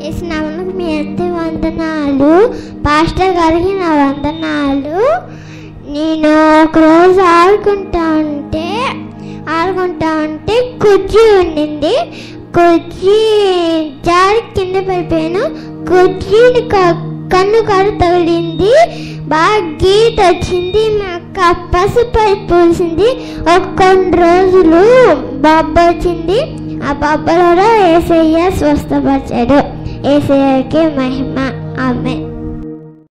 వేసినామకు మీ అందరి వందనాలు పాస్టర్ గారికి నా వందనాలు నేను ఒకరోజు ఆడుకుంటా ఉంటే ఆడుకుంటా ఉంటే కుర్చీ ఉండింది కుర్చీ జారి కింద పడిపోయాను కుర్చీని క- కన్ను కారు తగిలింది బాగా గీత వచ్చింది మా అక్క పసుపై పూసింది ఒక కొన్ని రోజులు బొబ్బ వచ్చింది ఆ బొబ్బలలో ఏసయ్య స్వస్థపరిచాడు ఏసయ్యకి మహిమ ఆమె